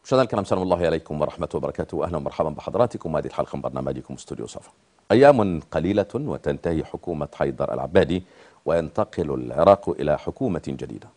مشاهدينا الكرام سلام الله عليكم ورحمة وبركاته أهلا ومرحبا بحضراتكم هذه الحلقة من برنامجكم استوديو صفا أيام قليلة وتنتهي حكومة حيدر العبادي وينتقل العراق إلى حكومة جديدة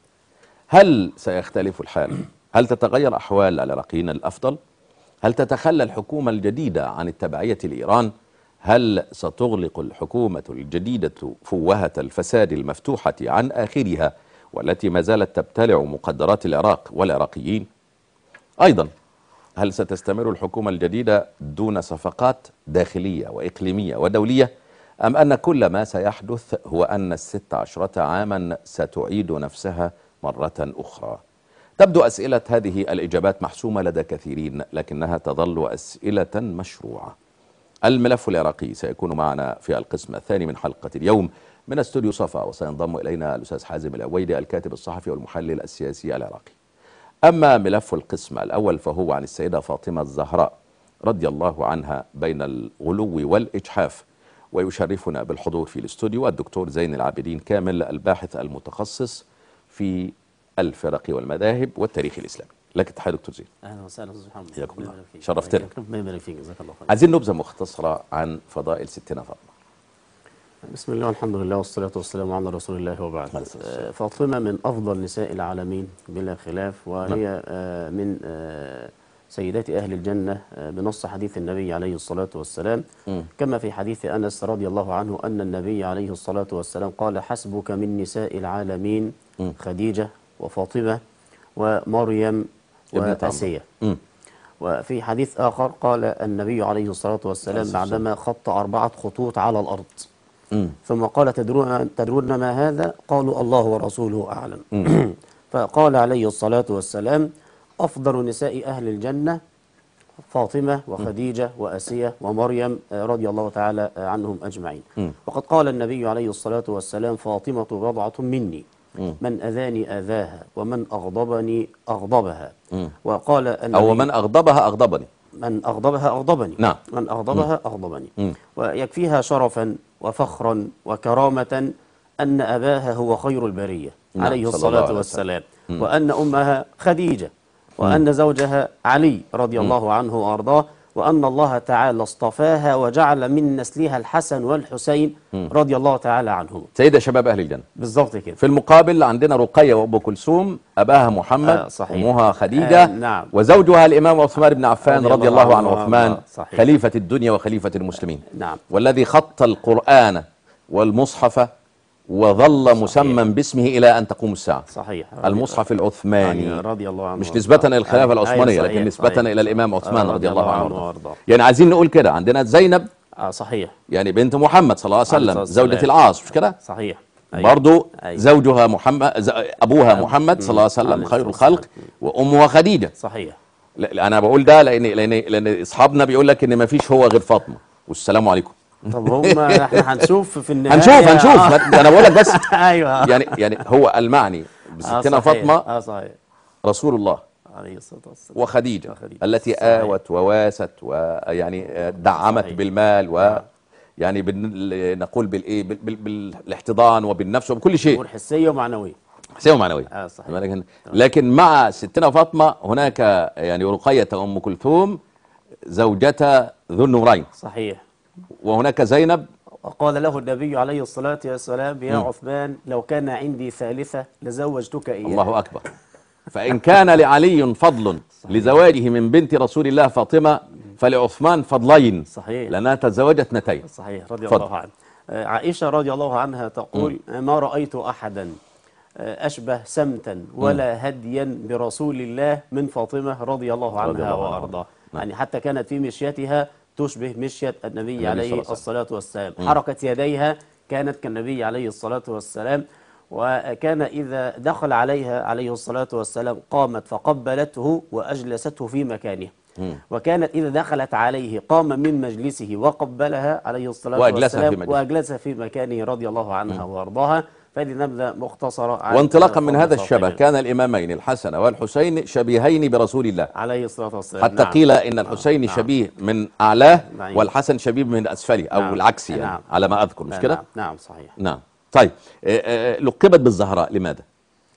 هل سيختلف الحال؟ هل تتغير أحوال العراقيين الأفضل؟ هل تتخلى الحكومة الجديدة عن التبعية لإيران؟ هل ستغلق الحكومة الجديدة فوهة الفساد المفتوحة عن آخرها والتي ما زالت تبتلع مقدرات العراق والعراقيين؟ أيضا هل ستستمر الحكومة الجديدة دون صفقات داخلية وإقليمية ودولية أم أن كل ما سيحدث هو أن الست عشرة عاما ستعيد نفسها مرة أخرى تبدو أسئلة هذه الإجابات محسومة لدى كثيرين لكنها تظل أسئلة مشروعة الملف العراقي سيكون معنا في القسم الثاني من حلقة اليوم من استوديو صفا وسينضم إلينا الأستاذ حازم العويدي الكاتب الصحفي والمحلل السياسي العراقي أما ملف القسم الأول فهو عن السيدة فاطمة الزهراء رضي الله عنها بين الغلو والإجحاف ويشرفنا بالحضور في الاستوديو الدكتور زين العابدين كامل الباحث المتخصص في الفرق والمذاهب والتاريخ الإسلامي لك تحية دكتور زين اهلا وسهلا استاذ محمد حياكم ربنا الله. يبارك فيك. شرفتنا. ربنا يبارك فيك جزاك الله خير عايزين نبذة مختصرة عن فضائل ستنا فاطمة بسم الله والحمد لله والصلاة والسلام على رسول الله وبعد عليه الصلاة والسلام. آه، فاطمة من أفضل نساء العالمين بلا خلاف وهي آه، من آه، سيدات أهل الجنة آه، بنص حديث النبي عليه الصلاة والسلام مم. كما في حديث أنس رضي الله عنه أن النبي عليه الصلاة والسلام قال حسبك من نساء العالمين مم. خديجة وفاطمة ومريم ابنة عمرو. وأسية مم. وفي حديث آخر قال النبي عليه الصلاة والسلام عليه الصلاة بعدما خط أربعة خطوط على الأرض مم. ثم قال تدرون, تدرون ما هذا قالوا الله ورسوله أعلم فقال عليه الصلاة والسلام أفضل نساء أهل الجنة فاطمة وخديجة وأسية ومريم آه، رضي الله تعالى آه، عنهم أجمعين مم. وقد قال النبي عليه الصلاة والسلام فاطمة بضعة مني مم. من أذاني أذاها ومن أغضبني أغضبها مم. وقال النبي أو من أغضبها أغضبني من أغضبها أغضبني نعم. من أغضبها أغضبني مم. ويكفيها شرفا وفخرا وكرامة أن أباها هو خير البرية نعم، عليه صلى الله الصلاة عليه والسلام وأن أمها خديجة وأن زوجها علي رضي الله عنه وأرضاه وأن الله تعالى اصطفاها وجعل من نسلها الحسن والحسين رضي الله تعالى عنهم سيدة شباب أهل الجنة بالضبط كده في المقابل عندنا رقية وأم كلثوم أباها محمد آه، صحيح. أمها خديجة آه، نعم. وزوجها الإمام عثمان بن عفان رضي رضي الله الله عنه عنه عثمان وأرضاه. صحيح. خليفة الدنيا وخليفة المسلمين نعم والذي خط القرآن والمصحف وظل مسمى باسمه إلى أن تقوم الساعة صحيح المصحف العثماني يعني رضي الله عنه مش وأرضاه. نسبة إلى الخلافة أيوة، العثمانية أيوة، لكن صحيح، نسبة صحيح. إلى الإمام عثمان آه، رضي الله عنه وأرضاه. وأرضاه. يعني عايزين نقول كده عندنا زينب آه صحيح يعني بنت محمد صلى الله عليه عليه وسلم الصلاة زوجة والسلام. العاص مش كده صحيح أيوة. برضو أيوة. زوجها محمد ز- ابوها محمد صلى الله عليه عليه وسلم خير الصلاة الخلق وامها خديجه صحيح لا لا، انا بقول ده لان لان لان اصحابنا بيقول لك ان ما فيش هو غير فاطمه والسلام عليكم طب هم احنا هنشوف في النهايه هنشوف هنشوف آه. ما- ده انا بقول لك بس ايوه يعني يعني هو المعني آه، بستنا صحيح. فاطمه اه صحيح رسول الله عليه الصلاه والسلام وخديجه وخديجة. التي صحيح. آوت وواست ويعني آه، دعمت صحيح. بالمال و يعني بن- نقول بالايه بال- بال- بالاحتضان وبالنفس وبكل شيء امور حسيه ومعنويه سوى معنوية اه صحيح لكن لكن مع ستنا فاطمة هناك يعني رقية أم كلثوم زوجة ذو النورين صحيح وهناك زينب وقال له النبي عليه الصلاه والسلام يا عثمان لو كان عندي ثالثه لزوجتك اياها الله أكبر فإن كان لعلي فضل لزواجه من بنت رسول الله فاطمة فلعثمان فضلين صحيح لأنها تزوجت اثنتين صحيح رضي اتفضل. الله عنه آه، عائشة رضي الله عنها تقول ما رأيت أحدا آه، أشبه سمتا ولا هديا برسول الله من فاطمة رضي الله رضي عنها الله عنها. وأرضاه نعم. يعني حتى كانت في مشيتها تشبه مشية النبي صلى الله عليه عليه وسلم. الصلاة والسلام حركة يديها كانت كالنبي عليه الصلاة والسلام وكان إذا دخل عليها عليه الصلاة والسلام قامت فقبلته وأجلسته في مكانه وكانت إذا دخلت عليه قام من مجلسه وقبلها عليه الصلاة وأجلسها والسلام في مجلسه. وأجلسها في مكانه رضي الله عنها وأرضاها فهذه نبذة مختصرة عن وانطلاقا من فاطمة هذا الشبه فاطمة كان الإمامين الحسن والحسين شبيهين برسول الله عليه الصلاة والسلام حتى نعم. قيل إن الحسين نعم. شبيه من أعلاه نعم. والحسن شبيه من أسفله أو نعم. العكس يعني نعم. على ما أذكر مش نعم. كده نعم صحيح نعم طيب آه، آه، لقبت بالزهراء لماذا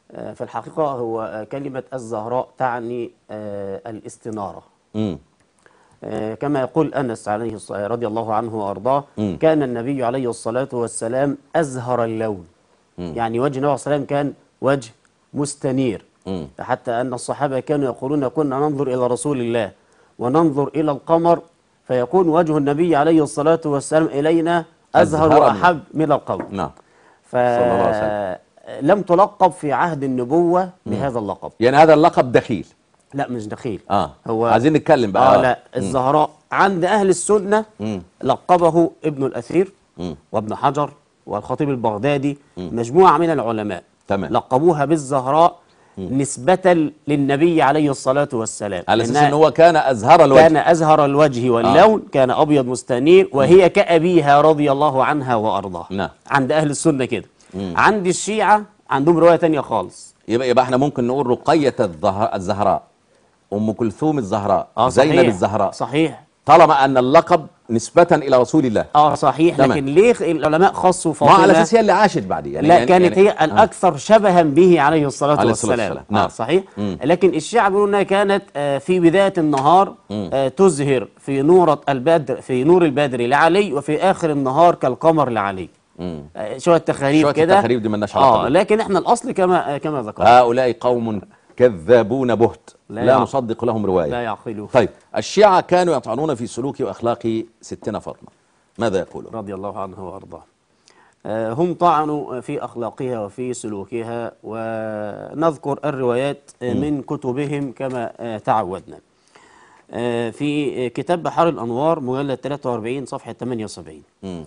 آه، في الحقيقة هو آه، كلمة الزهراء تعني آه، الاستنارة مم. آه، كما يقول أنس عليه الص- رضي الله عنه وأرضاه مم. كان النبي عليه الصلاة والسلام أزهر اللون يعني وجه النبي صلى الله عليه وسلم كان وجه مستنير مم. حتى أن الصحابة كانوا يقولون كنا ننظر إلى رسول الله وننظر إلى القمر فيكون وجه النبي عليه الصلاة والسلام إلينا أزهر أزهر وأحب من القمر نعم الله عليه فلم تلقب في عهد النبوة بهذا اللقب يعني هذا اللقب دخيل لا مش دخيل اه هو عايزين نتكلم بقى اه لا الزهراء عند اهل السنه مم. لقبه ابن الاثير مم. وابن حجر والخطيب البغدادي مجموعه من العلماء تمام. لقبوها بالزهراء نسبة للنبي عليه الصلاة والسلام على اساس لأنها ان هو كان ازهر الوجه كان أزهر الوجه واللون كان أبيض مستنير وهي كأبيها رضي الله عنها وأرضاها نعم. عند أهل السنة كده عند الشيعة عندهم رواية تانية خالص يبقى يبقى احنا ممكن نقول رقية الزهراء, الزهراء ام كلثوم الزهراء اه زينب صحيح الزهراء صحيح طالما ان اللقب نسبة الى رسول الله اه صحيح تمام. لكن ليه العلماء خصوا ما فاطمة على اساس هي اللي عاشت بعد يعني لا يعني كانت يعني هي الأكثر شبها به عليه الصلاة عليه الصلاة والسلام والسلام. نعم. آه صحيح مم. لكن الشيعة بيقولوا أنها كانت آه، في بداية النهار آه، تزهر في نورة البدر في نور البدر لعلي وفي آخر النهار كالقمر لعلي مم. آه، شوية تخاريف شوية كده التخاريف دي مالناش علاقة اه بيها. لكن احنا الأصل كما آه، كما ذكرت هؤلاء قوم كذابون بهت لا لا, يعقل. نصدق لهم رواية لا يعقلوا طيب الشيعة كانوا يطعنون في سلوك وأخلاق ستنا فاطمة ماذا يقولون رضي الله عنه وارضاه آه، هم طعنوا في اخلاقها وفي سلوكها ونذكر الروايات آه، من كتبهم كما آه، تعودنا آه، في كتاب بحار الانوار مجلد 43 صفحه 78 مم.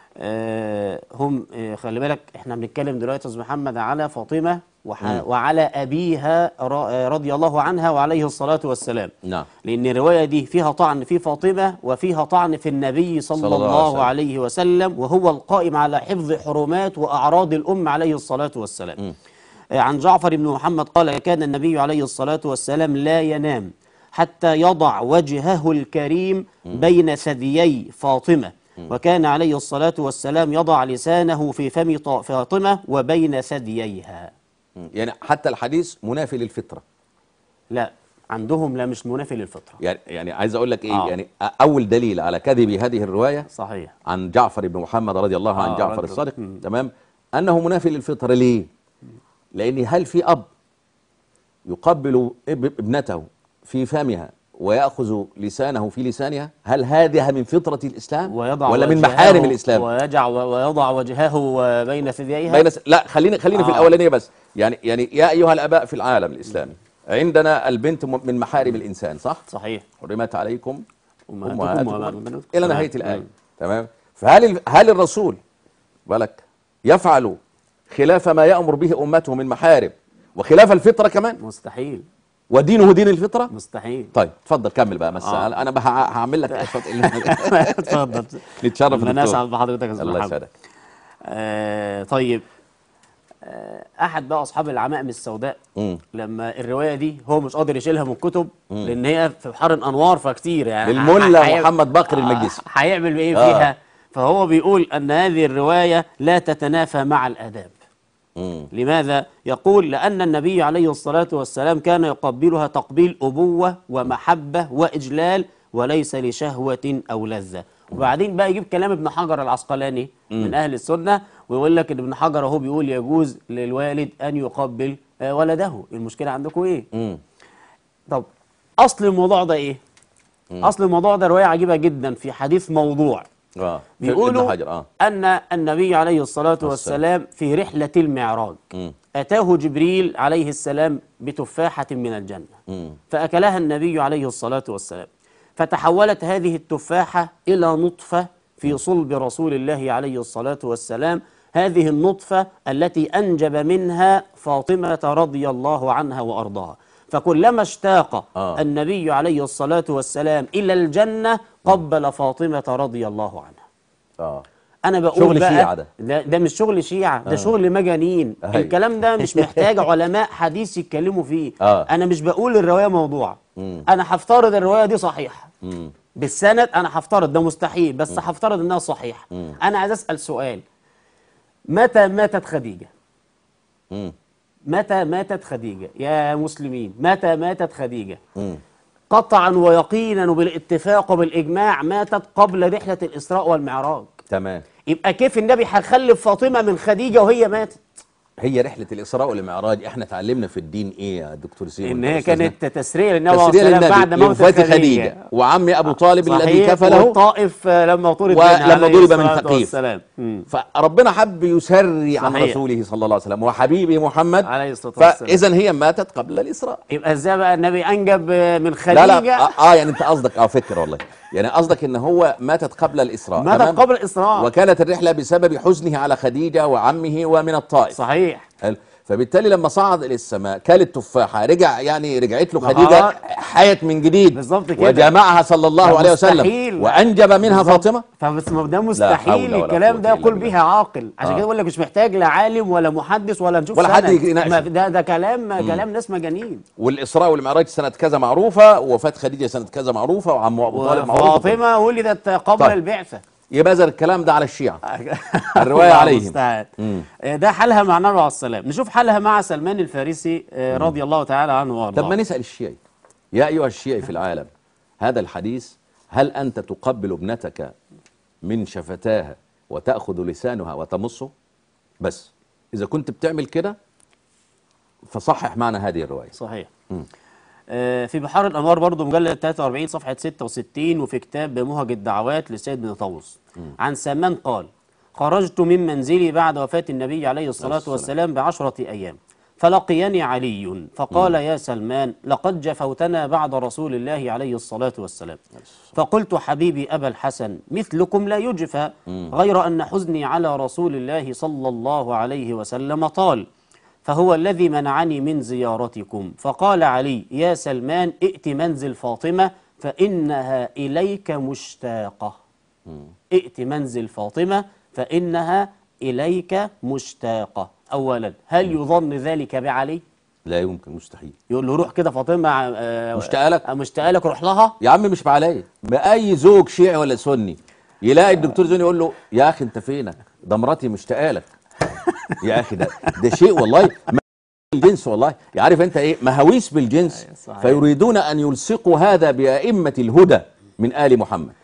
آه، هم آه، خلي بالك احنا بنتكلم دلوقتي يا استاذ محمد على فاطمه وح- وعلى ابيها ر- آه، رضي الله عنها وعليه الصلاه والسلام نعم لأن الرواية دي فيها طعن في فاطمة وفيها طعن في النبي صلى, صلى الله الله, عليه عليه وسلم وهو القائم على حفظ حرمات وأعراض الأم عليه الصلاة والسلام آه، عن جعفر بن محمد قال كان النبي عليه الصلاة والسلام لا ينام حتى يضع وجهه الكريم بين ثديي فاطمة وكان عليه الصلاة والسلام يضع لسانه في فم ط- فاطمة وبين ثدييها مم. يعني حتى الحديث منافي للفطرة لا عندهم لا مش منافي للفطرة يعني يعني عايز أقول لك إيه آه. يعني أ- أول دليل على كذب هذه الرواية صحيح عن جعفر بن محمد رضي الله عن آه، جعفر رضي- الصادق تمام أنه منافي للفطرة ليه؟ لأن هل في أب يقبل اب- ابنته في فمها ويأخذ لسانه في لسانها هل هذه من فطرة الإسلام ويضع ولا من وجهه- محارم الإسلام ويجع ويضع وجهه بين ثدييها بين س... لا خلينا خلينا في آه. الاولانيه بس يعني يعني يا ايها الاباء في العالم الاسلامي عندنا البنت م- من محارم الانسان صح صحيح حرمت عليكم أمهاتكم امهاتكم وبناتكم. الى تمام. نهايه الايه مم. تمام فهل ال... هل الرسول بالك يفعل خلاف ما يامر به امته من محارم وخلاف الفطره كمان مستحيل ودينه دين الفطره مستحيل طيب اتفضل كمل بقى بس آه. انا بقى ه- هعمل لك اشرط اتفضل نتشرف ربنا دكتور. يسعد بحضرتك يا استاذ الله محمد يسعدك آه طيب آه احد بقى اصحاب العمائم السوداء مم. لما الروايه دي هو مش قادر يشيلها من كتب لان هي في بحار الانوار فكتير يعني للملا هيعمل- محمد بكر آه، المجلسي. هيعمل بايه آه. فيها فهو بيقول ان هذه الروايه لا تتنافى مع الاداب مم. لماذا؟ يقول لأن النبي عليه الصلاة والسلام كان يقبلها تقبيل أبوة ومحبة وإجلال وليس لشهوة أو لذة وبعدين بقى يجيب كلام ابن حجر العسقلاني من أهل السنة ويقول لك إن ابن حجر أهو بيقول يجوز للوالد أن يقبل آه، ولده المشكلة عندكم إيه؟ مم. طب أصل الموضوع ده إيه؟ أصل الموضوع ده رواية عجيبة جدا في حديث موضوع اه ابن بيقولوا حجر اه أن النبي عليه الصلاة والسلام في رحلة المعراج مم. أتاه جبريل عليه السلام بتفاحة من الجنة مم. فأكلها النبي عليه الصلاة والسلام فتحولت هذه التفاحة إلى نطفة في صلب رسول الله عليه الصلاة والسلام هذه النطفة التي أنجب منها فاطمة رضي الله عنها وأرضاها فكلما اشتاق آه. النبي عليه الصلاة والسلام إلى الجنة قبل فاطمة رضي الله عنها اه انا بقول شغل بقى شيعة ده. ده, ده مش شغل شيعة ده شغل مجانين أيوة. الكلام ده مش محتاج علماء حديث يتكلموا فيه آه. انا مش بقول الرواية موضوع مم. انا هفترض الرواية دي صحيحة مم. بالسند انا هفترض ده مستحيل بس هفترض انها صحيحة مم. انا عايز اسأل سؤال متى ماتت خديجة مم. متى ماتت خديجة يا مسلمين متى ماتت خديجة قطعا ويقينا وبالاتفاق وبالإجماع ماتت قبل رحلة الإسراء والمعراج تمام يبقى كيف النبي هيخلف فاطمة من خديجة وهي ماتت هي رحله الاسراء والمعراج احنا اتعلمنا في الدين ايه يا دكتور زين إن وأنت هي أستاذنا؟ كانت تسرية للنبي عليه تسرية الصلاة والسلام بعد للنبي موت لوفاة خديجة خديجة وعم أبو طالب الذي صحيح كفله والطائف آه، لما طرد ولما عليه ضرب من الصلاة ثقيف. والسلام. مم. فربنا حب يسري عن صحيح. رسوله صلى الله عليه وسلم وحبيبه محمد عليه الصلاة والسلام. فإذا هي ماتت قبل الإسراء يبقى ازاي بقى النبي انجب آه، من خديجة لا لا آه, اه يعني انت قصدك اه فكر والله يعني قصدك ان هو ماتت قبل الاسراء ماتت تمام؟ قبل الإسراء وكانت الرحله بسبب حزنه على خديجه وعمه ومن الطائف صحيح حلو. فبالتالي لما صعد الى السماء كل التفاحه رجع يعني رجعت له ما خديجه هو- حيت من جديد بالظبط كده. وجمعها صلى الله ده عليه مستحيل. وسلم وانجب منها بالظبط. فاطمه فبس ما ده حول مستحيل ولا الكلام قوة ده إلا يقول بالله. به عاقل عشان آه. كده بقول لك مش محتاج لا عالم ولا محدث ولا نشوف ولا حد سند. يناقشه. ما- ده ده كلام كلام ناس مجانين والاسراء والمعراج سنه كذا معروفه ووفاه خديجه سنه كذا معروفه وعم ابو طالب معروفه وفاطمه ولدت قبل طيب. البعثه يبقى إذا الكلام ده على الشيعه الرواية الله عليهم. المستعان. مم. آه، ده حالها مع النبي عليه السلام نشوف حالها مع سلمان الفارسي آه، رضي الله تعالى عنه وارضاه طب ما نسال الشيعي يا ايها الشيعي في العالم هذا الحديث هل انت تقبل ابنتك من شفتاها وتاخذ لسانها وتمصه بس اذا كنت بتعمل كده فصحح معنى هذه الروايه صحيح آه، في بحار الانوار برضو مجلد 43 صفحه 66 وفي كتاب مهج الدعوات للسيد بن طاووس عن سمان قال خرجت من منزلي بعد وفاه النبي عليه الصلاه السلام. والسلام بعشره ايام فلقيني علي فقال يا سلمان لقد جفوتنا بعد رسول الله عليه الصلاه والسلام فقلت حبيبي ابا الحسن مثلكم لا يجفى غير ان حزني على رسول الله صلى الله عليه وسلم طال فهو الذي منعني من زيارتكم فقال علي يا سلمان ائت منزل فاطمة فإنها إليك مشتاقة ائت منزل فاطمة فإنها إليك مشتاقة أولا هل يظن ذلك بعلي؟ لا يمكن مستحيل يقول له روح كده فاطمة آه، مشتاقة لك؟ آه، مشتاقة لك روح لها يا عم مش بعليا باي زوج شيعي ولا سني يلاقي الدكتور زين يقول له يا اخي انت فينك ده مراتي مشتاقه لك يا اخي ده ده شيء والله ما الجنس والله عارف انت ايه مهاويس بالجنس صحيح. فيريدون ان يلصقوا هذا بائمه الهدى من ال محمد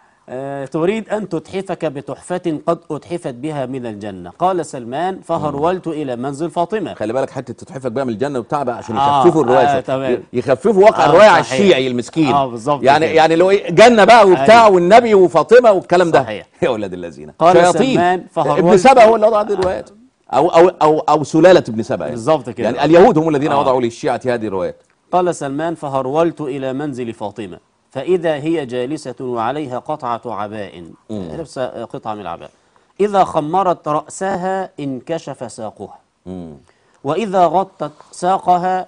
آه، تريد أن تتحفك بتحفة قد أتحفت بها من الجنة قال سلمان فهرولت إلى منزل فاطمة خلي بالك حته تتحفك بقى من الجنه وبتاع بقى عشان آه، يخففوا الروايه آه، شوية. تمام. يخففوا واقع آه، الروايه على صحيح. الشيعي المسكين آه، بالظبط يعني كده. يعني لو إيه، جنه بقى وبتاع أيوة. والنبي وفاطمه والكلام ده صحيح. يا اولاد الذين قال شياطين سلمان فهرولت- ابن سبا هو اللي وضع هذه الروايات او او او او سلاله ابن سبا يعني. بالظبط كده. يعني اليهود هم الذين آه. وضعوا للشيعه هذه الروايات قال سلمان فهرولت إلى منزل فاطمة فإذا هي جالسة وعليها قطعة عباء لابسة قطعة من العباء إذا خمرت رأسها انكشف ساقها مم. وإذا غطت ساقها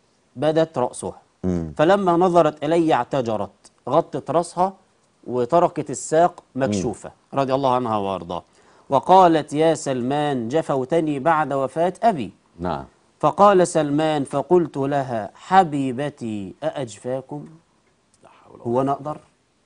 بدت رأسها فلما نظرت إلي اعتجرت غطت رأسها وتركت الساق مكشوفة رضي الله عنها وأرضاه وقالت يا سلمان جفوتني بعد وفاة أبي نعم فقال سلمان فقلت لها حبيبتي أأجفاكم هو أنا أقدر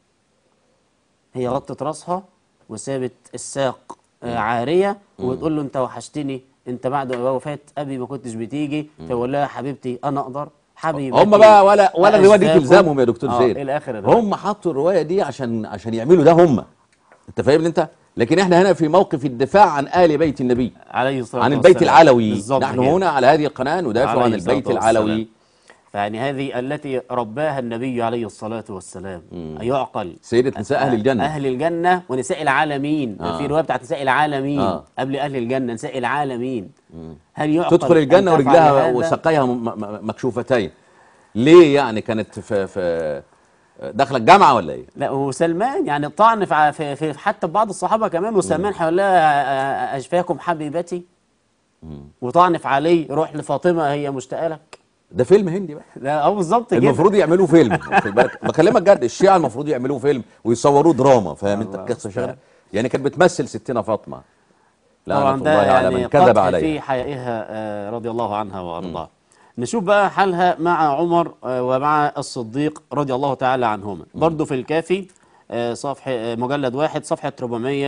هي غطت راسها وسابت الساق آه، عارية وتقول له أنت وحشتني أنت بعد وفاة أبي ما كنتش بتيجي فيقول لها حبيبتي أنا أقدر حبيبتي هم بقى ولا ولا الروايه دي أأجفاكم؟ تلزمهم يا دكتور آه، زيد إلى آخر الرواية. هم حطوا الروايه دي عشان عشان يعملوا ده هم انت فاهمني انت لكن احنا هنا في موقف الدفاع عن ال بيت النبي عليه الصلاة عن البيت والسلام. العلوي بالظبط نحن كده. هنا على هذه القناه ندافع عليه عن الصلاة البيت والسلام. العلوي فيعني هذه التي رباها النبي عليه الصلاة والسلام أيعقل سيدة نساء أهل الجنة أهل الجنة ونساء العالمين آه. في رواية بتاعت نساء العالمين آه. قبل أهل الجنة نساء العالمين هل يعقل تدخل أن الجنة تفعل ورجلها هذا؟ وساقيها م- م- مكشوفتين ليه يعني كانت في في داخله الجامعه ولا ايه؟ لا وسلمان يعني الطعن في, في, في حتى بعض الصحابة كمان وسلمان هيقول لها آه، أشفاكم حبيبتي وطعن في علي روح لفاطمة هي مشتاقة لك ده فيلم هندي بقى لا اه بالظبط كده المفروض يعملوا فيلم خد بالك بكلمك جد الشيعة المفروض يعملوا فيلم ويصوروه دراما فاهم انت الله القصه شغله يعني كانت بتمثل ستنا فاطمه طبعا لعنة ده الله على يعني من كذب قدح عليها في حيائها آه، رضي الله عنها وارضاها نشوف بقى حالها مع عمر آه، ومع الصديق رضي الله تعالى عنهما برضو في الكافي آه، صفحة آه، مجلد واحد صفحة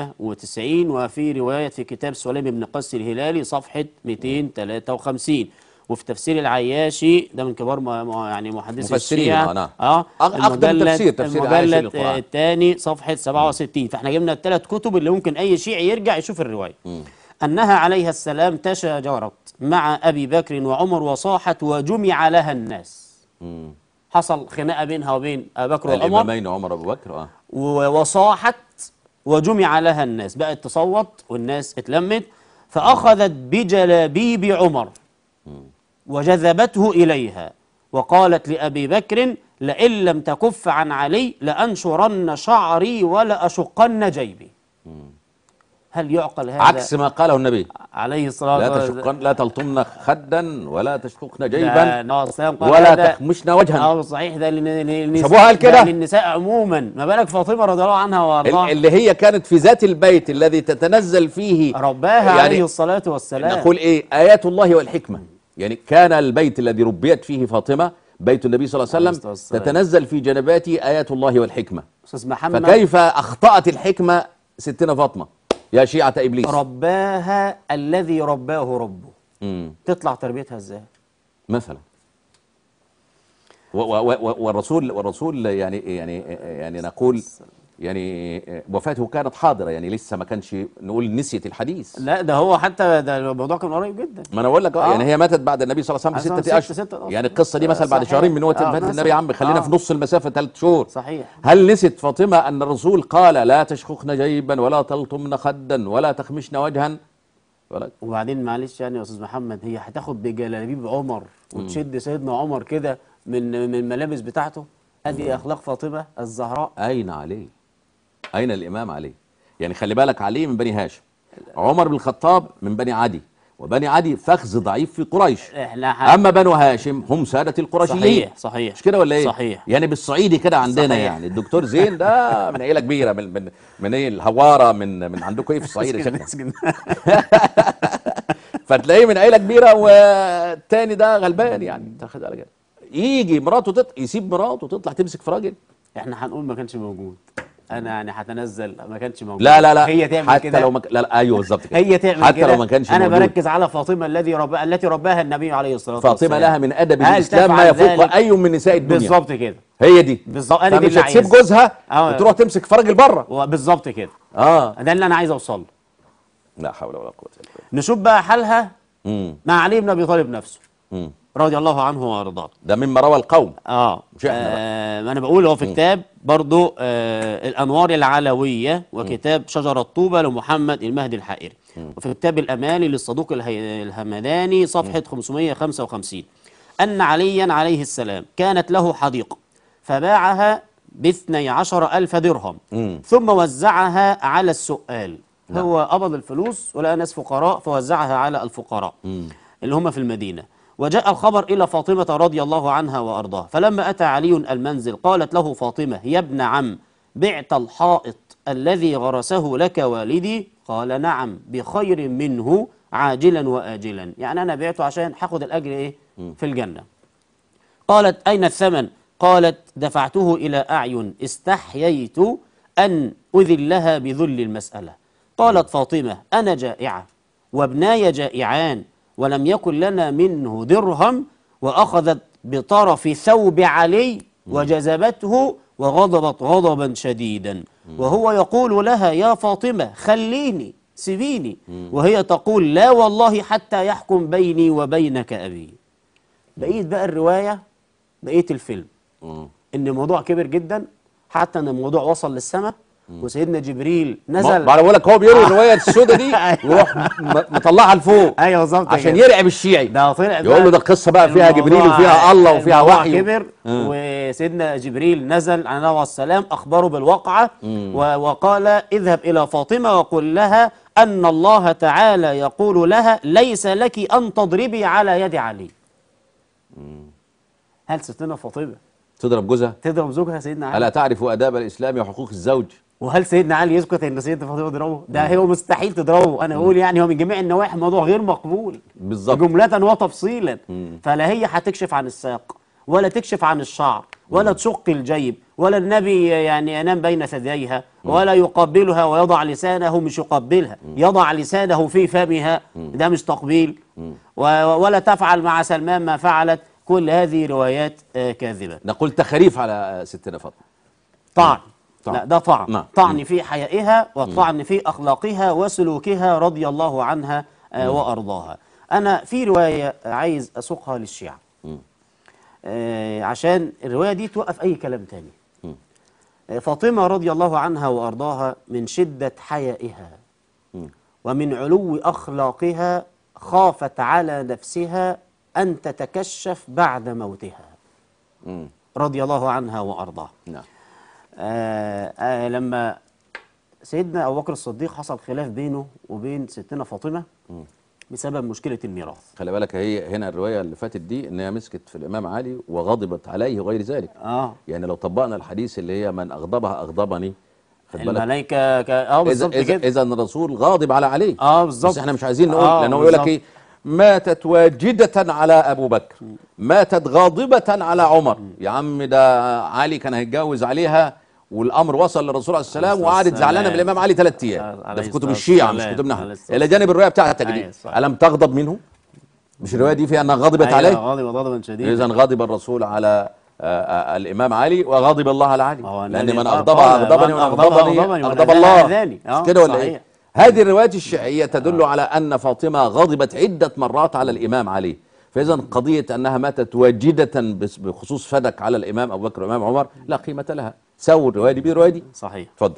490 وفي رواية في كتاب سليم بن قس الهلالي صفحة 253 وفي تفسير العياشي ده من كبار ما ما- يعني محدثي مفسرين، الشيعة آه، نعم. اه أق- أقدم المجلد- تفسير- تفسير العياشي المجلد للقرآن. الثاني صفحة 67 فاحنا جبنا الثلاث كتب اللي ممكن أي شيعي يرجع يشوف الرواية أنها عليها السلام تشاجرت مع أبي بكر وعمر وصاحت وجمع لها الناس مم. حصل خناقة بينها وبين أبي بكر وعمر الامامين عمر ابو بكر اه و- وصاحت وجمع لها الناس بقت تصوت والناس اتلمت فأخذت بجلابيب عمر وجذبته إليها وقالت لأبي بكر لئن لم تكف عن علي لأنشرن شعري ولأشقن جيبي هل يعقل هذا عكس ما قاله النبي عليه الصلاة لا والسلام تشقن لا تلطمن خدا ولا تشققن ده جيبا النبي صلى الله عليه وسلم قال ولا هذا- تخمشن وجها اه صحيح ده لن- للنساء سابوها قال كده؟ ده للنساء عموما ما بالك فاطمه رضي الله عنها ال- وارضاها اللي هي كانت في ذات البيت الذي تتنزل فيه رباها يعني عليه الصلاه والسلام نقول ايه ايات الله والحكمه يعني كان البيت الذي ربيت فيه فاطمه بيت النبي صلى الله عليه عليه وسلم الصلاة والسلام. تتنزل في جنباته ايات الله والحكمه استاذ محمد فكيف اخطات الحكمه ستنا فاطمه يا شيعه ابليس رباها الذي رباه ربه مم. تطلع تربيتها ازاي مثلا و- و- و- والرسول والرسول يعني يعني يعني نقول يعني وفاته كانت حاضره يعني لسه ما كانش نقول نسيت الحديث لا ده هو حتى ده الموضوع كان قريب جدا ما انا بقول لك اه آه. يعني هي ماتت بعد النبي صلى الله عليه وسلم أصلاً بستة ست- اشهر ستة أشهر. يعني القصه دي مثلا بعد صحيح. شهرين من وقت آه، وفاه مثلا. النبي يا عم خلينا آه. في نص المسافه ثلاث شهور صحيح هل نسيت فاطمه ان الرسول قال لا تشققن جيبا ولا تلطمن خدا ولا تخمشن وجها ولا وبعدين معلش يعني يا استاذ محمد هي هتاخد بجلابيب عمر وتشد سيدنا عمر كده من من الملابس بتاعته ادي اخلاق فاطمه الزهراء اين علي اين الامام علي يعني خلي بالك علي من بني هاشم عمر بن الخطاب من بني عدي وبني عدي فخذ ضعيف في قريش احنا ح... اما بنو هاشم هم ساده القرشيين صحيح صحيح مش كده ولا ايه صحيح يعني بالصعيدي كده عندنا صحيح. يعني الدكتور زين ده من عيله كبيره من من من ايه الهواره من من عندكم ايه في الصعيد يا شيخنا مسكين. فتلاقيه من عيله كبيره والتاني ده غلبان يعني تاخد بالك يجي مراته تط... يسيب مراته تطلع تمسك في راجل احنا هنقول ما كانش موجود انا يعني هتنزل ما كانش موجود لا لا لا هي تعمل حتى كده لو ما ك... لا, لا ايوه بالظبط كده هي تعمل حتى كده لو ما كانش انا موجود. بركز على فاطمه الذي ربا التي رباها النبي عليه الصلاه والسلام فاطمه لها من ادب هل الاسلام ما تفعل يفوق ذلك؟ اي من نساء الدنيا بالظبط كده هي دي بالظبط انا دي فمش اللي هتسيب عايزها. جوزها آه. وتروح تمسك في راجل بره بالظبط كده اه ده اللي انا عايز اوصل له لا حول ولا قوه الا بالله نشوف بقى حالها امم مع علي بن ابي طالب نفسه امم رضي الله عنه وارضاه ده مما روى القوم اه, مش إحنا بقى. آه ما انا بقول هو في كتاب برضو آه الانوار العلويه وكتاب شجره طوبى لمحمد المهدي الحائري وفي كتاب الامالي للصدوق الهي- الهمداني صفحه 555 ان عليا عليه السلام كانت له حديقه فباعها باثني عشر ألف درهم مم. ثم وزعها على السؤال هو قبض الفلوس ولقى ناس فقراء فوزعها على الفقراء اللي هم في المدينة وجاء الخبر إلى فاطمة رضي الله عنها وأرضاها فلما أتى علي المنزل قالت له فاطمة يا ابن عم بعت الحائط الذي غرسه لك والدي قال نعم بخير منه عاجلا وآجلا يعني أنا بعته عشان هاخد الأجر إيه في الجنة قالت أين الثمن؟ قالت دفعته إلى أعين استحييت أن أذلها بذل المسألة قالت فاطمة أنا جائعة وابناي جائعان ولم يكن لنا منه درهم وأخذت بطرف ثوب علي وجذبته وغضبت غضبا شديدا وهو يقول لها يا فاطمة خليني سيبيني وهي تقول لا والله حتى يحكم بيني وبينك أبي بقيت بقى الرواية بقيت الفيلم مم. ان الموضوع كبر جدا حتى ان الموضوع وصل للسماء وسيدنا جبريل ما نزل ما انا بقول لك هو بيروي الروايه السوداء دي ويروح م- مطلعها لفوق ايوه بالظبط عشان كده. يرعب الشيعي ده طلع يقول له ده القصه بقى فيها جبريل الموضوع- وفيها الله وفيها الموضوع وحي كبر وسيدنا جبريل نزل على النبي والسلام اخبره بالواقعه و- وقال اذهب الى فاطمه وقل لها ان الله تعالى يقول لها ليس لك ان تضربي على يد علي هل ستنا فاطمه تضرب جوزها تضرب زوجها سيدنا علي الا تعرف اداب الاسلام وحقوق الزوج وهل سيدنا علي يسكت ان سيدنا فاطمه تضربه؟ ده هو مستحيل تضربه، انا اقول يعني هو من جميع النواحي موضوع غير مقبول بالظبط جملة وتفصيلا فلا هي هتكشف عن الساق ولا تكشف عن الشعر ولا تشق الجيب ولا النبي يعني ينام بين ثدييها ولا يقبلها ويضع لسانه مش يقبلها يضع لسانه في فمها ده مش تقبيل و- ولا تفعل مع سلمان ما فعلت كل هذه روايات آه، كاذبة نقول تخريف على ستنا فاطمة طعن طعن. لا ده طعن نعم. طعن في حيائها وطعن في أخلاقها وسلوكها رضي الله عنها آه، وأرضاها أنا في رواية عايز أسوقها للشيعة آه، عشان الرواية دي توقف أي كلام تاني آه، فاطمة رضي الله عنها وأرضاها من شدة حيائها ومن علو أخلاقها خافت على نفسها أن تتكشف بعد موتها مم. رضي الله عنها وأرضاها نعم آه آه لما سيدنا أبو بكر الصديق حصل خلاف بينه وبين ستنا فاطمة بسبب مشكلة الميراث خلي بالك هي هنا الرواية اللي فاتت دي ان هي مسكت في الامام علي وغضبت عليه وغير ذلك اه يعني لو طبقنا الحديث اللي هي من اغضبها اغضبني خد بالك الملائكة ك... اه اذا بالظبط اذا كده اذا الرسول غاضب على علي اه بالظبط بس احنا مش عايزين نقول آه، لانه يقول لك بالظبط. ايه ماتت واجدة على ابو بكر ماتت غاضبة على عمر يا عم ده علي كان هيتجوز عليها والامر وصل للرسول عليه السلام عليه وقعدت السلام. زعلانه بالامام علي ثلاث ايام آه، ده عليه في كتب الصلاة الشيعه مش والسلام. كتبنا عليه احنا الصلاة الى جانب الروايه بتاعتك دي أيوة، صحيح. الم تغضب منه مش الروايه دي فيها انها غضبت أيوة، عليه غاضب غضبا شديدا اذا غضب الرصول على آه، آه، الامام علي وغضب الله على علي هو لان الذي من قال- اغضبها قال اغضبني من ومن أغضبها اغضبني أغضبني ومن اغضب أذاني الله أذاني. آه، مش كده ولا صحيح. ايه هذه الروايات الشيعيه تدل على ان فاطمه غضبت عده مرات على الامام علي فاذا قضيه انها ماتت واجده بس- بخصوص فدك على الامام ابو بكر والامام عمر لا قيمه لها سووا الروايه دي بالروايه دي صحيح اتفضل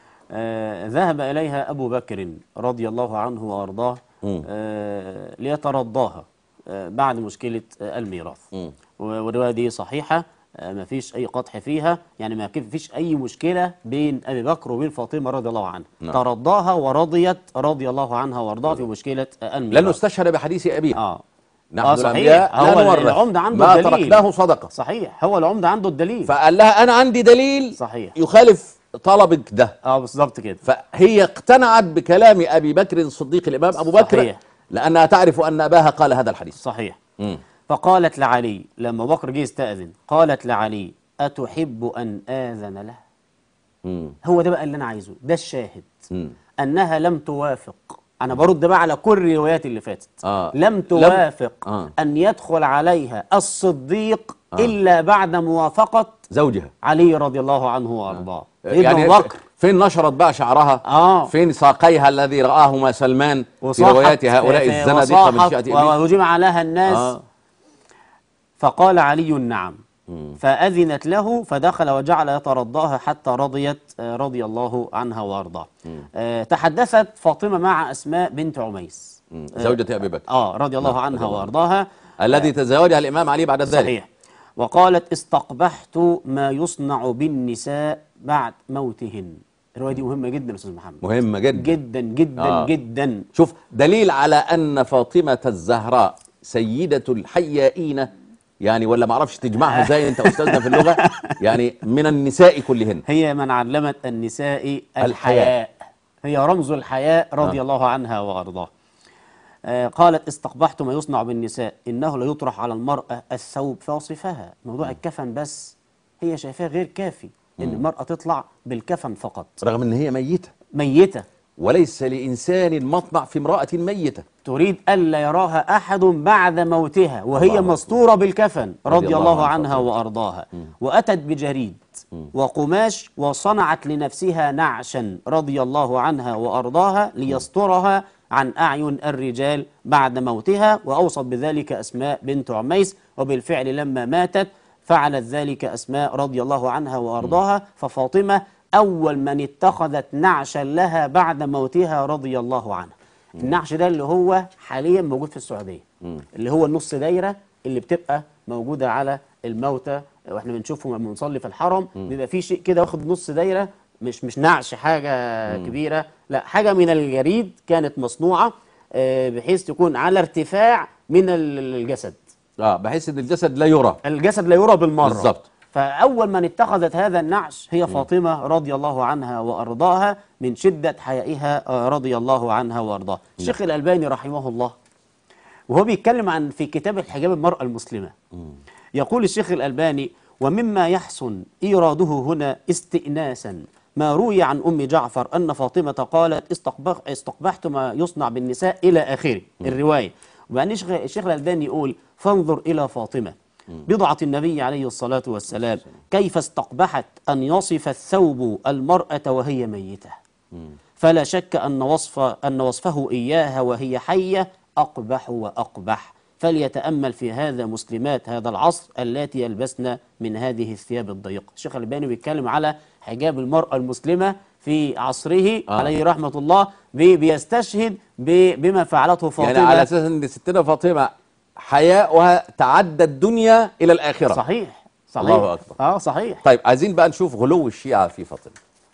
آه ذهب إليها أبو بكر رضي الله عنه وأرضاه مم. آه ليترضاها آه بعد مشكلة آه الميراث مم. والرواية دي صحيحة آه ما فيش أي قطح فيها يعني ما كيف- فيش أي مشكلة بين أبي بكر وبين فاطمة رضي الله عنها نعم. ترضاها ورضيت رضي الله عنها وأرضاها في مشكلة آه الميراث لانه استشهد بحديث ابيه آه نحن آه، الانبياء صحيح. لا هو نورث العمدة عنده ما الدليل. تركناه صدقه صحيح هو العمدة عنده الدليل فقال لها انا عندي دليل صحيح. يخالف طلبك ده اه بالظبط كده فهي اقتنعت بكلام ابي بكر الصديق الامام ابو بكر صحيح. لانها تعرف ان اباها قال هذا الحديث صحيح مم. فقالت لعلي لما أبو بكر جه يستأذن قالت لعلي أتحب أن آذن له مم. هو ده بقى اللي أنا عايزه ده الشاهد مم. أنها لم توافق أنا برد بقى على كل الروايات اللي فاتت آه. لم توافق آه. أن يدخل عليها الصديق إلا بعد موافقة زوجها علي رضي الله عنه وأرضاه سيدنا يعني أبو بكر فين نشرت بقى شعرها آه. فين ساقيها الذي رآهما سلمان في وصاحت روايات هؤلاء في- الزنادقة من وصاحت شيعة إبليس وجمع لها الناس آه. فقال علي نعم فأذنت له فدخل وجعل يترضاها حتى رضيت آه، رضي الله عنها وأرضاها آه، تحدثت فاطمة مع أسماء بنت عميس مم. زوجة أبي بكر آه رضي الله نعم، عنها رضي الله وأرضاها الذي تزوجها الإمام علي بعد ذلك صحيح وقالت استقبحت ما يصنع بالنساء بعد موتهن الرواية دي مهمة جدا يا أستاذ محمد مهمة جدا جدا جدا آه. جدا شوف دليل على أن فاطمة الزهراء سيدة الحيائين يعني ولا ما اعرفش تجمعها ازاي انت استاذنا في اللغه يعني من النساء كلهن هي من علمت النساء الحياء. الحياء هي رمز الحياء رضي آه. الله عنها وأرضاه آه، قالت استقبحت ما يصنع بالنساء إنه لا يطرح على المرأة الثوب فاصفها موضوع الكفن بس هي شايفاه غير كافي إن المرأة تطلع بالكفن فقط رغم ان هي ميته ميتة وليس لانسان مطمع في امراه ميته تريد ألا يراها أحد بعد موتها وهي الله أكبر. مسطورة بالكفن رضي رضي الله الله عن عنها فاطمة. وأرضاها وأتت بجريد وقماش وصنعت لنفسها نعشا رضي الله عنها وأرضاها ليسترها عن أعين الرجال بعد موتها وأوصت بذلك أسماء بنت عميس وبالفعل لما ماتت فعلت ذلك أسماء رضي الله عنها وأرضاها ففاطمة أول من اتخذت نعشا لها بعد موتها رضي الله عنها النعش ده اللي هو حاليا موجود في السعوديه اللي هو النص دايره اللي بتبقى موجوده على الموتى واحنا بنشوفهم لما بنصلي في الحرم بيبقى في شيء كده واخد نص دايره مش مش نعش حاجه كبيره لا حاجه من الجريد كانت مصنوعه آه، بحيث تكون على ارتفاع من ال- الجسد اه بحيث ان الجسد لا يرى الجسد لا يرى بالمره بالظبط. فاول من اتخذت هذا النعش هي فاطمه رضي الله عنها وارضاها من شده حيائها آه، رضي الله عنها وارضاها الشيخ الالباني رحمه الله وهو بيتكلم عن في كتاب الحجاب المراه المسلمه يقول الشيخ الالباني ومما يحسن إيراده هنا استئناسا ما روي عن أم جعفر أن فاطمة قالت استقبح استقبحت ما يصنع بالنساء إلى آخره الرواية وبعدين الشيخ الشيخ الألباني يقول فانظر إلى فاطمة بضعة النبي عليه الصلاة والسلام كيف استقبحت أن يصف الثوب المرأة وهي ميتة فلا شك أن وصف أن وصفه إياها وهي حية أقبح وأقبح فليتأمل في هذا مسلمات هذا العصر اللاتي يلبسن من هذه الثياب الضيقة الشيخ الألباني بيتكلم على حجاب المرأة المسلمة في عصره آه. عليه رحمة الله بي- بيستشهد ب- بما فعلته فاطمة يعني على اساس ان ستنا فاطمه حياؤها تعدى الدنيا الى الاخره صحيح صحيح الله أكبر. اه صحيح طيب عايزين بقى نشوف غلو الشيعه في فاطمه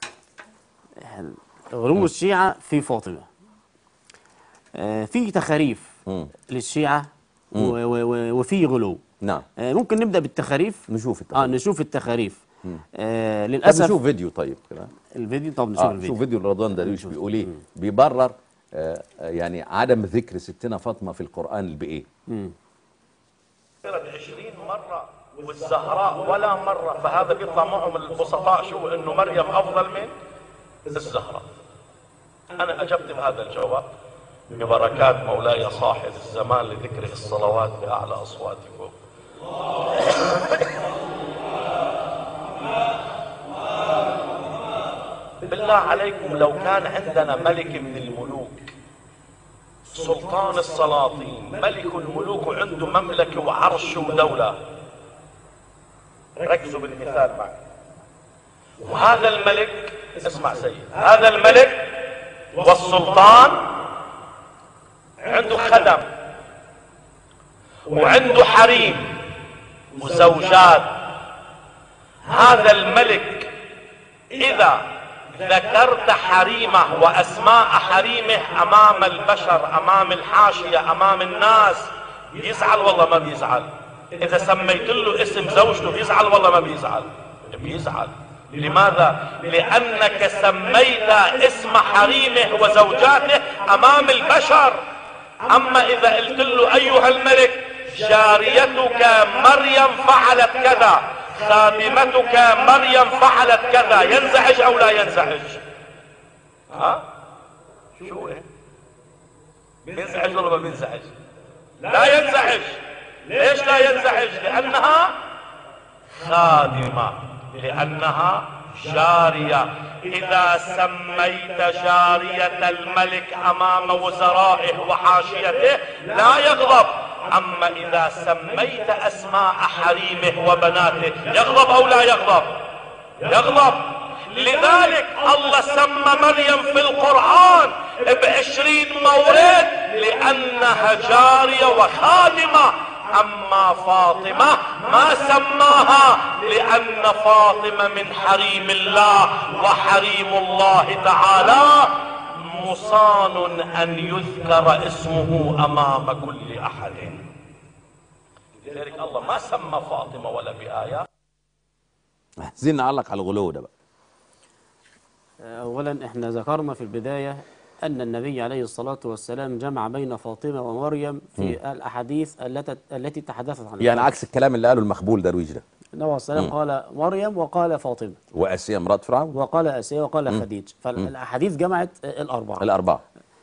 غلو الشيعة في فاطمة آه، في تخاريف مم. للشيعة و- و- و- وفي غلو نعم آه، ممكن نبدأ بالتخاريف نشوف اه التخاريف. نشوف التخاريف آه طب للأسف نشوف فيديو طيب كده الفيديو طب نشوف اه الفيديو شوف فيديو رضوان درويش بيقول ايه بيبرر آه آه، يعني عدم ذكر ستنا فاطمه في القران بايه ذكرت 20 مرة والزهراء ولا مرة فهذا بيطلع معهم البسطاء شو انه مريم افضل من الزهراء انا اجبت بهذا الجواب ببركات مولاي صاحب الزمان لذكره الصلوات باعلى اصواتكم بالله عليكم لو كان عندنا ملك من الملوك سلطان السلاطين ملك الملوك وعنده مملكة وعرش ودولة ركزوا بالمثال معي وهذا الملك اسمع سيد هذا الملك والسلطان عنده خدم وعنده حريم وزوجات هذا الملك إذا ذكرت حريمه وأسماء حريمه أمام البشر أمام الحاشية أمام الناس بيزعل والله ما بيزعل إذا سميت له اسم زوجته بيزعل والله ما بيزعل بيزعل لماذا؟ لأنك سميت اسم حريمه وزوجاته أمام البشر أما إذا قلت له أيها الملك جاريتك مريم فعلت كذا خادمتك مريم فعلت كذا ينزعج أو لا ينزعج ها شو إيه بينزعج ولا ما بينزعج لا ينزعج ليش لا ينزعج لأنها خادمة لأنها جارية إذا سميت جارية الملك أمام وزرائه وحاشيته لا يغضب أما إذا سميت أسماء حريمه وبناته يغضب أو لا يغضب يغضب لذلك الله سمى مريم في القرآن بعشرين مورد لأنها جارية وخادمة أما فاطمة ما سماها لأن فاطمة من حريم الله وحريم الله تعالى مصان أن يذكر اسمه أمام كل أحد لذلك الله ما سمى فاطمة ولا بآيات عايزين نعلق على الغلو ده بقى أولا احنا ذكرنا في البداية أن النبي عليه الصلاة والسلام جمع بين فاطمة ومريم في الأحاديث التي التي تحدثت عنها يعني عكس الكلام اللي قاله المخبول درويش ده النبي عليه الصلاة والسلام قال مريم وقال فاطمة واسيا مرات فرعون وقال آسيا وقال خديج فالأحاديث جمعت الأربعة الاربعه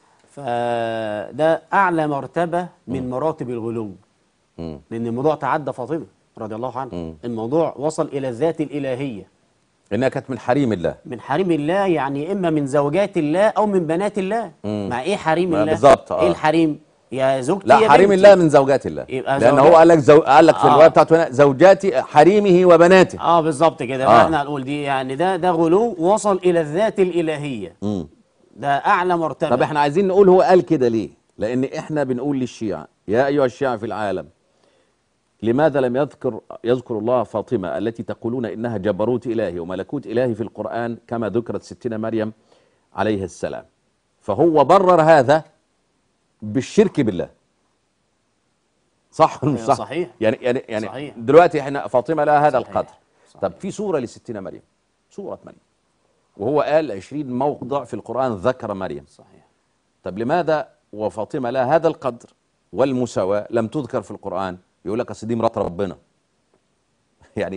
فده أعلى مرتبة من مراتب الغلو مم. لأن الموضوع تعدى فاطمة رضي الله عنها الموضوع وصل إلى الذات الإلهية انها كانت من حريم الله من حريم الله يعني إما من زوجات الله أو من بنات الله مع إيه حريم ما الله بالظبط، آه. إيه الحريم يا زوجتي لا يا حريم بنتي. الله من زوجات الله يبقى لان زوجات- هو قال لك زو... قال لك في آه. الروايه بتاعته هنا زوجاتي حريمه وبناته اه بالظبط كده آه. آه. احنا هنقول دي يعني ده ده غلو وصل الى الذات الالهيه مم. ده اعلى مرتبه طب احنا عايزين نقول هو قال كده ليه لان احنا بنقول للشيعة يا ايها الشيعة في العالم لماذا لم يذكر يذكر الله فاطمة التي تقولون انها جبروت الهي وملكوت الهي في القرآن كما ذكرت ستنا مريم عليه السلام فهو برر هذا بالشرك بالله صح ولا مش أيوة صح صحيح. يعني يعني يعني صحيح. دلوقتي احنا فاطمة لها هذا صحيح. القدر طب في سورة لستنا مريم سورة مريم وهو قال 20 موضع في القرآن ذكر مريم صحيح طب لماذا وفاطمة لها هذا القدر والمساواة لم تذكر في القرآن يقول لك أصل دي مرات ربنا يعني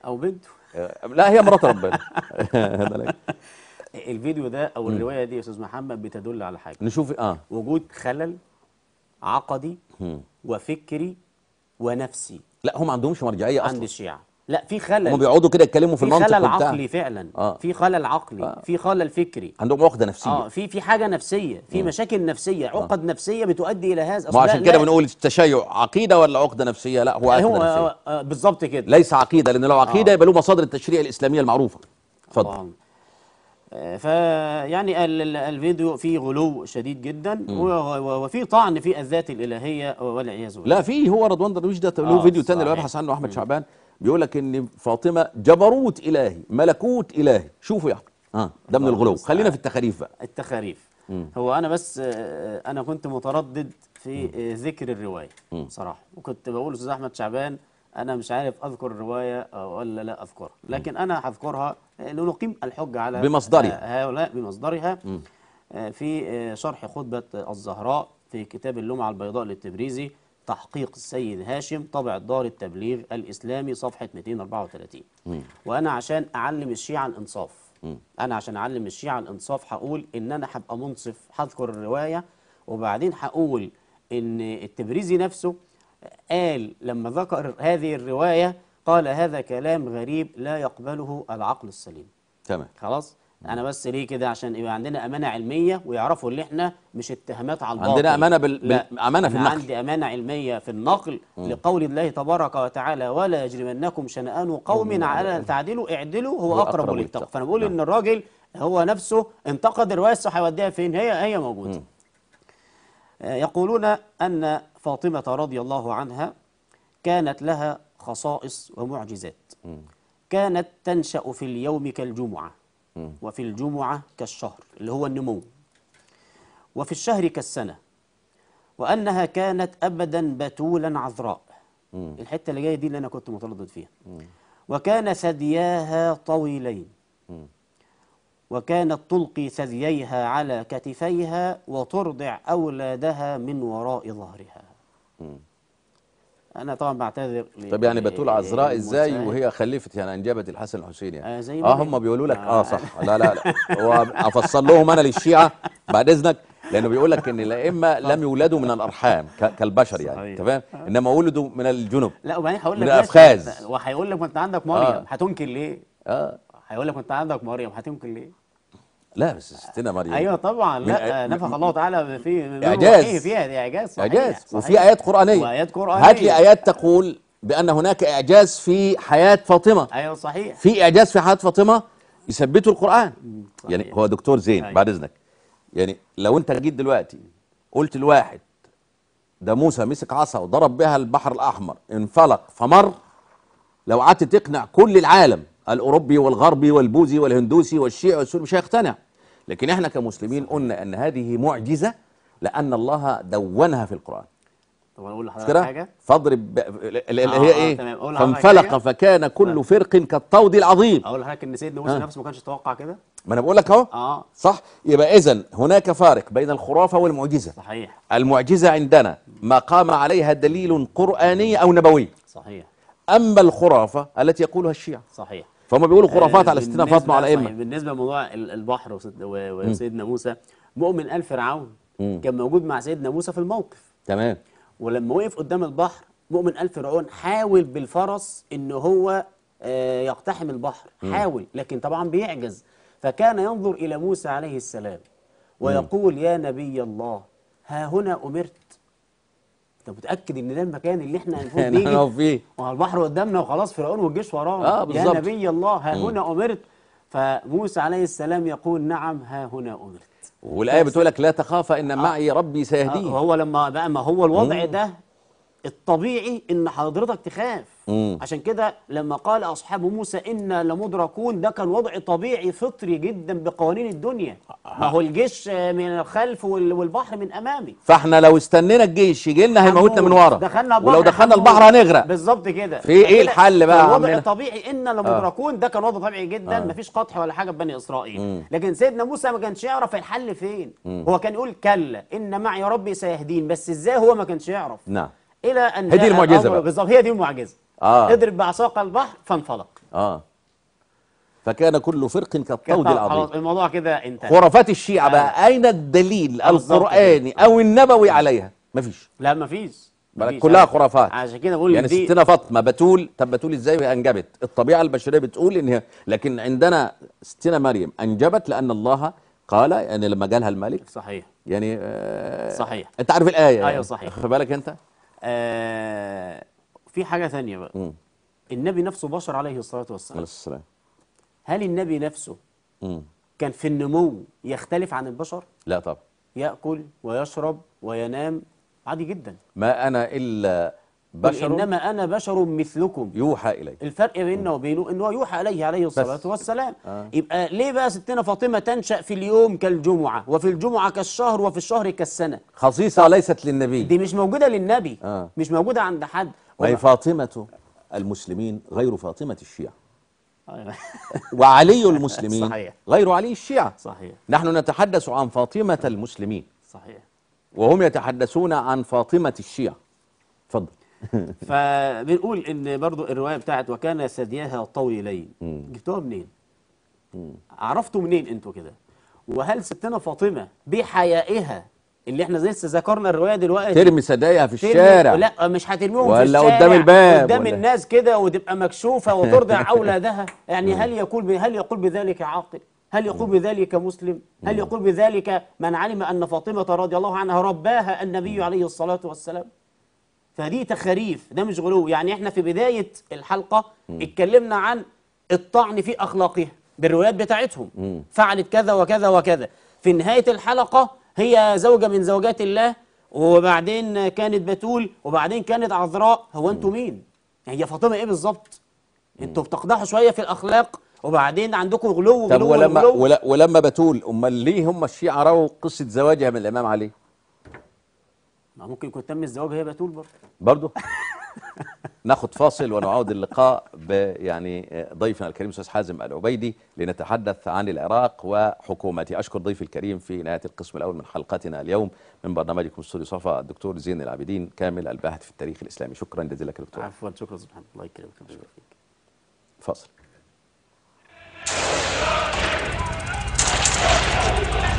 او بنته آه، لا هي مرات ربنا هذا لك. الفيديو ده او الروايه دي يا استاذ محمد بتدل على حاجه نشوف اه وجود خلل عقدي مم. وفكري ونفسي لا هم ما عندهمش مرجعيه عند اصلا الشيعه لا في هم خلل بيقعدوا كده يتكلموا في في المنطق خلل وبتاع عقلي فعلا آه. في خلل عقلي في خلل فكري عندهم عقده نفسيه اه في في حاجه نفسيه في مشاكل نفسيه عقد نفسيه بتؤدي الى هذا ما أصل عشان لا- كده لا- بنقول التشيع عقيده ولا عقده نفسيه لا هو عقده هو نفسيه هو- آه، بالظبط كده ليس عقيده لان لو عقيده يبقى له مصادر التشريع الاسلاميه المعروفه اتفضل طبعا آه، فيعني ال- ال- الفيديو فيه غلو شديد جدا و- و- وفي طعن في الذات الالهيه والعياذ بالله لا في هو رضوان درويش ده له آه، فيديو تاني اللي صحيح. بيبحث عنه احمد شعبان بيقول لك ان فاطمه جبروت الهي ملكوت الهي شوفوا يا احمد اه ده من الله الغلو المستعان. خلينا في التخاريف بقى التخاريف هو انا بس آه، انا كنت متردد في آه، ذكر الروايه صراحه وكنت بقول لاستاذ احمد شعبان انا مش عارف اذكر الروايه آه، ولا لا اذكرها لكن انا هذكرها آه، لنقيم الحجه على بمصدرها. آه، هؤلاء بمصدرها آه، في آه، شرح خطبه الزهراء في كتاب اللمعه البيضاء للتبريزي تحقيق السيد هاشم طبع دار التبليغ الاسلامي صفحه 234 وانا عشان اعلم الشيعه الانصاف انا عشان اعلم الشيعه الانصاف هقول ان انا هبقى منصف هذكر الروايه وبعدين هقول ان التبريزي نفسه قال لما ذكر هذه الروايه قال هذا كلام غريب لا يقبله العقل السليم تمام خلاص انا بس ليه كده عشان يبقى عندنا امانه علميه ويعرفوا ان احنا مش اتهامات على الباطل عندنا أمانة بال- لا بال- أمانة في أنا النقل. عندي امانه علميه في النقل لقول الله تبارك وتعالى ولا يجرمنكم شنآن قوم على أن تعدلوا اعدلوا هو هو اقرب أقرب للتقوى للتقوى. فانا بقول نعم. ان الراجل هو نفسه انتقد الروايه الصح هيوديها فين هي هي موجوده آه، يقولون ان فاطمه رضي الله عنها كانت لها خصائص ومعجزات كانت تنشأ في اليوم كالجمعة وفي الجمعة كالشهر اللي هو النمو وفي الشهر كالسنة وأنها كانت أبدا بتولا عذراء الحتة اللي جاية دي اللي أنا كنت متردد فيها وكان ثدياها طويلين وكانت تلقي ثدييها على كتفيها وترضع أولادها من وراء ظهرها أنا طبعا بعتذر ل- طب يعني بتقول عذراء ازاي للمشاهد. وهي خلفت يعني انجبت الحسن الحسين يعني آه، زي اه مريم. هم بيقولوا لك اه آه. صح لا لا لا هو افصل لهم انا للشيعه بعد اذنك لانه بيقول لك ان الائمه لم يولدوا من الارحام ك- كالبشر يعني صحيح. انت فاهم انما ولدوا من الجنب لا وبعدين هقول من لك ماشي، الأفخاذ. وهيقول لك ما انت عندك مريم آه. هتنكر ليه؟ اه هيقول لك ما انت عندك مريم هتنكر ليه؟ لا بس ستنا مريم ايوه طبعا من- لا نفخ الله تعالى في من إعجاز. روحه فيها دي اعجاز صحيح اعجاز صحيح. وفي ايات قرانيه وايات قرانيه هات لي ايات تقول بان هناك اعجاز في حياه فاطمه ايوه صحيح في اعجاز في حياه فاطمه يثبته القران صحيح. يعني هو دكتور زين أيوة. بعد اذنك يعني لو انت جيت دلوقتي قلت لواحد ده موسى مسك عصا وضرب بها البحر الاحمر انفلق فمر لو قعدت تقنع كل العالم الاوروبي والغربي والبوذي والهندوسي والشيعي والسني مش هيقتنع لكن احنا كمسلمين قلنا ان هذه معجزه لان الله دونها في القران طب اقول مش لحضرتك كده حاجه فاضرب ب- اللي آه، هي آه، ايه تمام. أقول لحضرتك فانفلق حاجة؟ فكان كل فرق كالطود العظيم اقول لحضرتك ان سيدنا موسى آه. نفسه ما كانش يتوقع كده ما انا بقول لك اهو اه صح يبقى اذا هناك فارق بين الخرافه والمعجزه صحيح المعجزه عندنا ما قام عليها دليل قراني او نبوي صحيح اما الخرافه التي يقولها الشيعه صحيح فهم بيقولوا خرافات آه، على ستنا بالنسبة- فاطمه على صحيح. ائمه بالنسبه لموضوع ال- البحر وسيد- و- وسيدنا موسى مؤمن ال فرعون كان موجود مع سيدنا موسى في الموقف تمام ولما وقف قدام البحر مؤمن ال فرعون حاول بالفرس ان هو آه، يقتحم البحر حاول لكن طبعا بيعجز فكان ينظر الى موسى عليه السلام ويقول يا نبي الله ها هنا امرت انت متاكد ان ده المكان اللي احنا المفروض يعني نيجي هنقف فيه ما هو البحر قدامنا وخلاص فرعون والجيش ورانا آه، يا بالظبط. نبي الله ها هنا امرت فموسى عليه السلام يقول نعم ها هنا امرت والايه بتقول لك لا تخاف ان معي ربي آه، سيهدين هو لما بقى ما هو الوضع ده الطبيعي ان حضرتك تخاف مم. عشان كده لما قال اصحاب موسى انا لمدركون ده كان وضع طبيعي فطري جدا بقوانين الدنيا ما هو الجيش من الخلف وال- والبحر من امامي فاحنا لو استنينا الجيش يجي لنا هيموتنا من ورا دخلنا البحر ولو دخلنا هنموت. البحر هنغرق بالظبط كده في إيه فكده الحل بقى يا الوضع عمنا؟ الطبيعي ان لمدركون ده كان وضع طبيعي جدا مفيش قطع ولا حاجه ببني اسرائيل مم. لكن سيدنا موسى ما كانش يعرف الحل فين هو كان يقول كلا ان معي ربي سيهدين بس ازاي هو ما كانش يعرف نعم الى ان هي دي جاء المعجزة الأمر- بقى. بالظبط هي دي المعجزه آه. اضرب بعصاك البحر فانفلق اه فكان كل فرق كالطود خلاص العظيم الموضوع كده انتهى خرافات الشيعة بقى أين الدليل بالظبط القرآني أو النبوي عليها مفيش لا مفيش بل مفيش. كلها عشان- خرافات. عشان كده بقول يعني دي ستنا فاطمة بتول طب بتول ازاي وهي انجبت الطبيعة البشرية بتقول ان هي لكن عندنا ستنا مريم انجبت لأن الله قال يعني لما جالها الملك صحيح يعني آه صحيح. انت عارف الآية يعني. أيوة صحيح. خد بالك انت آه في حاجة ثانية بقى مم. النبي نفسه بشر عليه الصلاة عليه والسلام السلام هل النبي نفسه مم. كان في النمو يختلف عن البشر لا طبعا يأكل ويشرب وينام عادي جدا ما أنا إلا قل بشر إنما أنا بشر مثلكم يوحى إلي الفرق بيننا وبينه ان هو يوحى عليه عليه الصلاه بس. والسلام آه. يبقى ليه بقى ستنا فاطمه تنشا في اليوم كالجمعه وفي الجمعه كالشهر وفي الشهر كالسنه خصيصة ليست للنبي دي مش موجوده للنبي آه. مش موجوده عند حد وهي فاطمة المسلمين غير فاطمة الشيعة أيوة. وعلي المسلمين صحيح. غير علي الشيعة صحيح نحن نتحدث عن فاطمة المسلمين صحيح وهم يتحدثون عن فاطمة الشيعة تفضل فبنقول ان برضو الروايه بتاعت وكان ثدياها طويلين جبتوها منين عرفتوا منين انتوا كده وهل ستنا فاطمه بحيائها اللي احنا لسه ذكرنا الروايه دلوقتي ترمي سدايا في ترمي- الشارع لا مش هترميهم ولا في الشارع قدام الباب قدام ولا- الناس كده وتبقى مكشوفه وترضع اولادها يعني هل يقول ب... هل يقول بذلك عاقل هل يقول بذلك مسلم هل يقول بذلك من علم ان فاطمه رضي الله عنها رباها النبي عليه الصلاه والسلام فدي تخاريف ده مش غلو يعني احنا في بدايه الحلقه اتكلمنا عن الطعن في اخلاقها بالروايات بتاعتهم فعلت كذا وكذا وكذا في نهايه الحلقه هي زوجه من زوجات الله وبعدين كانت بتول وبعدين كانت عذراء هو انتوا مين هي فاطمه ايه بالظبط انتوا بتقدحوا شويه في الاخلاق وبعدين عندكم غلو طب غلو ولما غلو ولا ولما بتول امال ليه هم الشيعة رووا قصة زواجها من الامام علي ما ممكن يكون تم الزواج هي بتول برضه برضه ناخد فاصل ونعود اللقاء ب يعني ضيفنا الكريم استاذ حازم العبيدي لنتحدث عن العراق وحكومته اشكر ضيفي الكريم في نهايه القسم الاول من حلقتنا اليوم من برنامجكم استوديو صفا الدكتور زين العابدين كامل الباحث في التاريخ الاسلامي شكرا جزيلا لك دكتور عفوا شكرا سبحان الله يكرمك الله يبارك فيك فاصل